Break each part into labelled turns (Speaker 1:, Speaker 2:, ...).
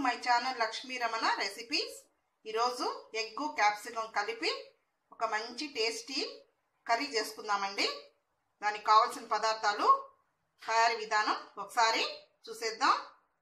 Speaker 1: my channel Lakshmi Ramana recipes ఈరోజు egg capsicum కలిపి ఒక మంచి టేస్టీ కర్రీ చేసుకుందామండి దానికి కావాల్సిన పదార్థాలు తయారీ విధానం ఒకసారి చూసేద్దాం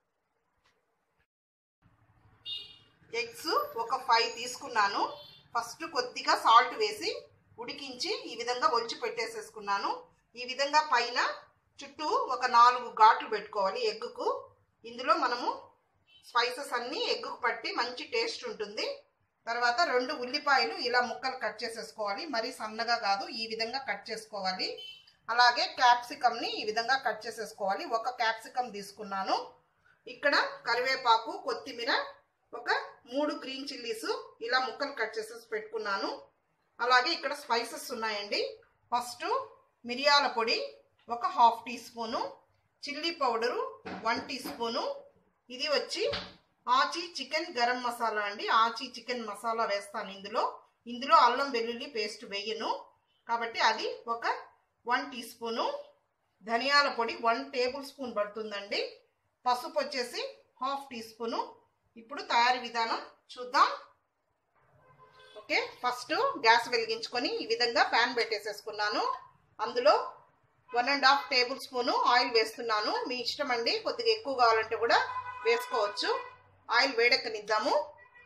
Speaker 1: ఎగ్స్ ఒక ఫైవ్ తీసుకున్నాను ఫస్ట్ కొద్దిగా సాల్ట్ వేసి ఉడికించి ఈ విధంగా ఒలిచి పెట్టేసేసుకున్నాను ఈ విధంగా పైన చుట్టూ ఒక నాలుగు ఘాట్లు పెట్టుకోవాలి ఎగ్గుకు ఇందులో మనము స్పైసెస్ అన్నీ ఎగ్గుకు పట్టి మంచి టేస్ట్ ఉంటుంది తర్వాత రెండు ఉల్లిపాయలు ఇలా ముక్కలు కట్ చేసేసుకోవాలి మరీ సన్నగా కాదు ఈ విధంగా కట్ చేసుకోవాలి అలాగే క్యాప్సికమ్ని ఈ విధంగా కట్ చేసేసుకోవాలి ఒక క్యాప్సికమ్ తీసుకున్నాను ఇక్కడ కరివేపాకు కొత్తిమీర ఒక మూడు గ్రీన్ చిల్లీస్ ఇలా ముక్కలు కట్ చేసేసి పెట్టుకున్నాను అలాగే ఇక్కడ స్పైసెస్ ఉన్నాయండి ఫస్ట్ మిరియాల పొడి ఒక half teaspoon chilli powder one teaspoon ఇది వచ్చి ఆచి చికెన్ గరం మసాలా అండి ఆచి చికెన్ మసాలా వేస్తాను ఇందులో ఇందులో అల్లం వెల్లుల్లి పేస్ట్ వేయను కాబట్టి అది ఒక వన్ టీ స్పూను ధనియాల పొడి వన్ టేబుల్ స్పూన్ పడుతుందండి పసుపు వచ్చేసి హాఫ్ టీ స్పూను ఇప్పుడు తయారీ విధానం చూద్దాం ఓకే ఫస్ట్ గ్యాస్ వెలిగించుకొని ఈ విధంగా ప్యాన్ పెట్టేసేసుకున్నాను అందులో one and half tablespoon oil వేస్తున్నాను మీ ఇష్టం అండి కొద్దిగా ఎక్కువ కావాలంటే కూడా వేసుకోవచ్చు ఆయిల్ వేడెక్కనిద్దాము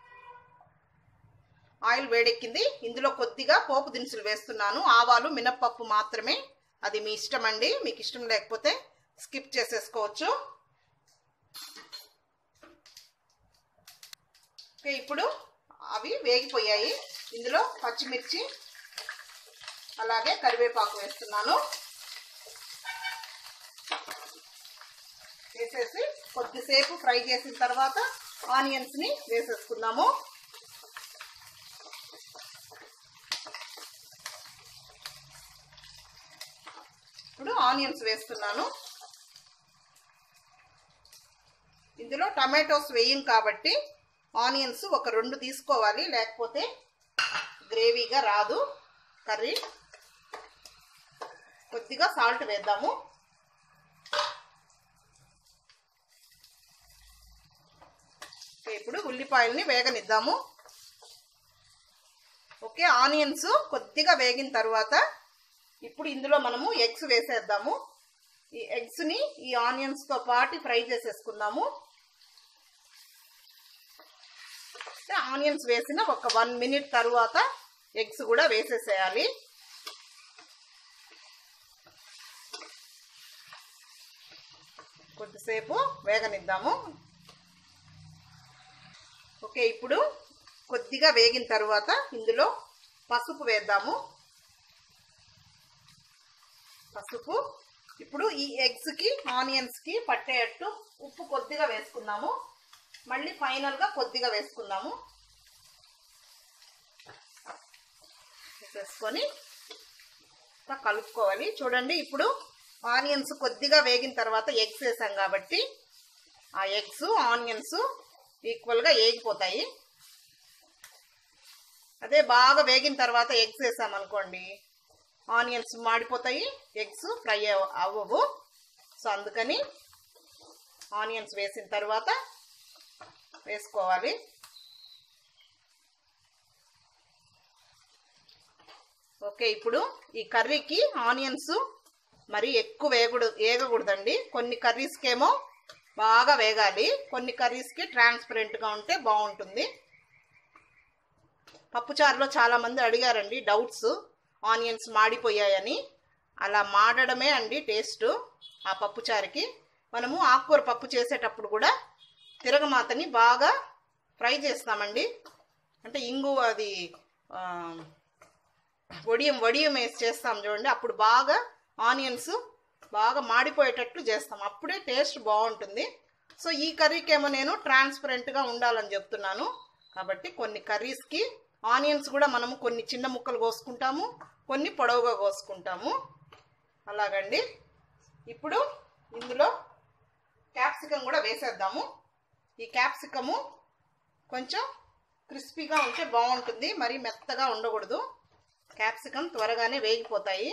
Speaker 1: ఆయిల్ వేడెక్కింది ఇందులో కొద్దిగా పోపు దినుసులు వేస్తున్నాను ఆవాలు మినప్పప్పు మాత్రమే అది మీ ఇష్టం అండి మీకు ఇష్టం లేకపోతే స్కిప్ చేసేసుకోవచ్చు ఓకే ఇప్పుడు అవి వేగిపోయాయి ఇందులో పచ్చిమిర్చి అలాగే కరివేపాకు వేస్తున్నాను వేసేసి కొద్దిసేపు ఫ్రై చేసిన తర్వాత ఆనియన్స్ని వేసేసుకుందాము ఇప్పుడు ఆనియన్స్ వేస్తున్నాను ఇందులో టమాటోస్ వేయం కాబట్టి ఆనియన్స్ ఒక రెండు తీసుకోవాలి లేకపోతే గ్రేవీగా రాదు కర్రీ కొద్దిగా సాల్ట్ వేద్దాము ఇప్పుడు ఉల్లిపాయల్ని వేగనిద్దాము ఓకే ఆనియన్స్ కొద్దిగా వేగిన తర్వాత ఇప్పుడు ఇందులో మనము ఎగ్స్ వేసేద్దాము ఈ ఎగ్స్ని ఈ ఆనియన్స్తో పాటు ఫ్రై చేసేసుకుందాము ఆనియన్స్ వేసిన ఒక వన్ మినిట్ తర్వాత ఎగ్స్ కూడా వేసేసేయాలి కొద్దిసేపు వేగనిద్దాము ఓకే ఇప్పుడు కొద్దిగా వేగిన తర్వాత ఇందులో పసుపు వేద్దాము పసుపు ఇప్పుడు ఈ ఎగ్స్కి ఆనియన్స్కి పట్టేటట్టు ఉప్పు కొద్దిగా వేసుకుందాము మళ్ళీ ఫైనల్గా కొద్దిగా వేసుకుందాము వేసుకొని కలుపుకోవాలి చూడండి ఇప్పుడు ఆనియన్స్ కొద్దిగా వేగిన తర్వాత ఎగ్స్ వేసాం కాబట్టి ఆ ఎగ్స్ ఆనియన్స్ ఈక్వల్గా వేగిపోతాయి అదే బాగా వేగిన తర్వాత ఎగ్స్ వేసామనుకోండి ఆనియన్స్ మాడిపోతాయి ఎగ్స్ ఫ్రై అవ్వవు సో అందుకని ఆనియన్స్ వేసిన తర్వాత వేసుకోవాలి ఓకే ఇప్పుడు ఈ కర్రీకి ఆనియన్స్ మరి ఎక్కువ వేయకూడదు వేగకూడదండి కొన్ని కర్రీస్కేమో బాగా వేగాలి కొన్ని కర్రీస్కి ట్రాన్స్పరెంట్గా ఉంటే బాగుంటుంది పప్పుచారులో చాలామంది అడిగారండి డౌట్స్ ఆనియన్స్ మాడిపోయాయని అలా మాడడమే అండి టేస్ట్ ఆ పప్పుచారుకి మనము ఆకుకూర పప్పు చేసేటప్పుడు కూడా తిరగమాతని బాగా ఫ్రై చేస్తామండి అంటే ఇంగు అది వడియం వడియం వేసి చేస్తాం చూడండి అప్పుడు బాగా ఆనియన్స్ బాగా మాడిపోయేటట్లు చేస్తాం అప్పుడే టేస్ట్ బాగుంటుంది సో ఈ కర్రీకి ఏమో నేను ట్రాన్స్పరెంట్గా ఉండాలని చెప్తున్నాను కాబట్టి కొన్ని కర్రీస్కి ఆనియన్స్ కూడా మనము కొన్ని చిన్న ముక్కలు కోసుకుంటాము కొన్ని పొడవుగా కోసుకుంటాము అలాగండి ఇప్పుడు ఇందులో క్యాప్సికం కూడా వేసేద్దాము ఈ క్యాప్సికము కొంచెం క్రిస్పీగా ఉంటే బాగుంటుంది మరీ మెత్తగా ఉండకూడదు క్యాప్సికం త్వరగానే వేగిపోతాయి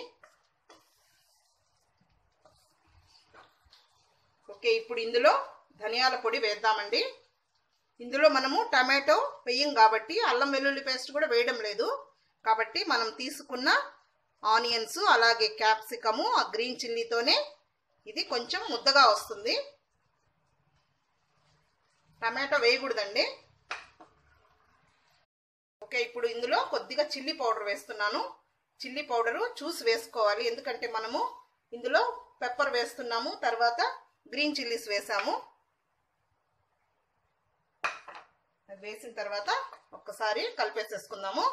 Speaker 1: ఓకే ఇప్పుడు ఇందులో ధనియాల పొడి వేద్దామండి ఇందులో మనము టమాటో వేయం కాబట్టి అల్లం వెల్లుల్లి పేస్ట్ కూడా వేయడం లేదు కాబట్టి మనం తీసుకున్న ఆనియన్స్ అలాగే క్యాప్సికము ఆ గ్రీన్ చిల్లీతోనే ఇది కొంచెం ముద్దగా వస్తుంది టమాటో వేయకూడదండి ఓకే ఇప్పుడు ఇందులో కొద్దిగా చిల్లీ పౌడర్ వేస్తున్నాను చిల్లీ పౌడరు చూసి వేసుకోవాలి ఎందుకంటే మనము ఇందులో పెప్పర్ వేస్తున్నాము తర్వాత గ్రీన్ చిల్లీస్ వేసాము అది వేసిన తర్వాత ఒక్కసారి కలిపేసేసుకుందాము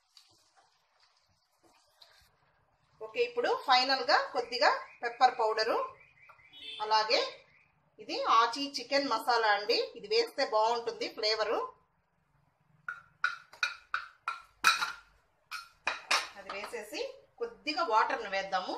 Speaker 1: ఓకే ఇప్పుడు ఫైనల్గా కొద్దిగా పెప్పర్ పౌడరు అలాగే ఇది ఆచి చికెన్ మసాలా అండి ఇది వేస్తే బాగుంటుంది ఫ్లేవరు అది వేసేసి కొద్దిగా వాటర్ని వేద్దాము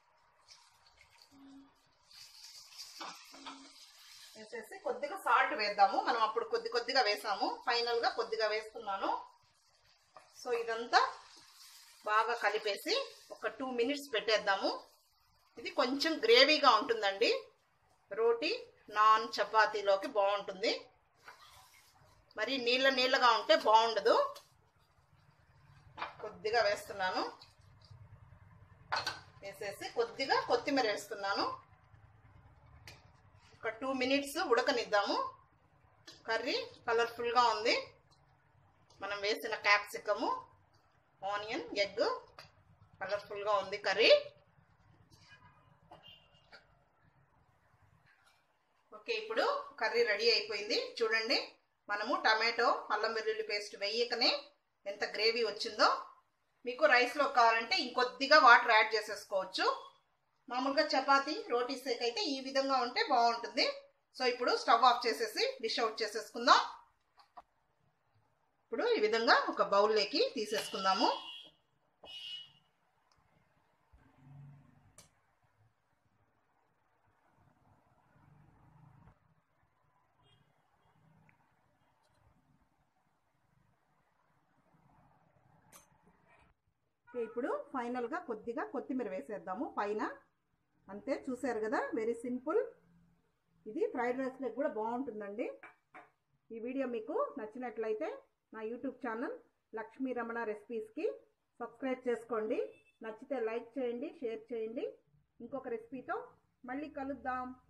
Speaker 1: వేసేసి కొద్దిగా సాల్ట్ వేద్దాము మనం అప్పుడు కొద్ది కొద్దిగా వేసాము ఫైనల్గా కొద్దిగా వేస్తున్నాను సో ఇదంతా బాగా కలిపేసి ఒక టూ మినిట్స్ పెట్టేద్దాము ఇది కొంచెం గ్రేవీగా ఉంటుందండి రోటీ నాన్ చపాతీలోకి బాగుంటుంది మరి నీళ్ళ నీళ్ళగా ఉంటే బాగుండదు కొద్దిగా వేస్తున్నాను వేసేసి కొద్దిగా కొత్తిమీర వేస్తున్నాను ఒక టూ మినిట్స్ ఉడకనిద్దాము కర్రీ కలర్ఫుల్గా ఉంది మనం వేసిన క్యాప్సికము ఆనియన్ ఎగ్ కలర్ఫుల్గా ఉంది కర్రీ ఓకే ఇప్పుడు కర్రీ రెడీ అయిపోయింది చూడండి మనము టమాటో అల్లం వెల్లుల్లి పేస్ట్ వేయకనే ఎంత గ్రేవీ వచ్చిందో మీకు రైస్లో కావాలంటే ఇంకొద్దిగా వాటర్ యాడ్ చేసేసుకోవచ్చు మామూలుగా చపాతి రోటీ సేక్ అయితే ఈ విధంగా ఉంటే బాగుంటుంది సో ఇప్పుడు స్టవ్ ఆఫ్ చేసేసి డిష్ అవుట్ చేసేసుకుందాం ఇప్పుడు ఈ విధంగా ఒక బౌల్లోకి తీసేసుకుందాము ఇప్పుడు ఫైనల్గా కొద్దిగా కొత్తిమీర వేసేద్దాము పైన అంతే చూసారు కదా వెరీ సింపుల్ ఇది ఫ్రైడ్ రైస్లోకి కూడా బాగుంటుందండి ఈ వీడియో మీకు నచ్చినట్లయితే నా యూట్యూబ్ ఛానల్ లక్ష్మీ రమణ రెసిపీస్కి సబ్స్క్రైబ్ చేసుకోండి నచ్చితే లైక్ చేయండి షేర్ చేయండి ఇంకొక రెసిపీతో మళ్ళీ కలుద్దాం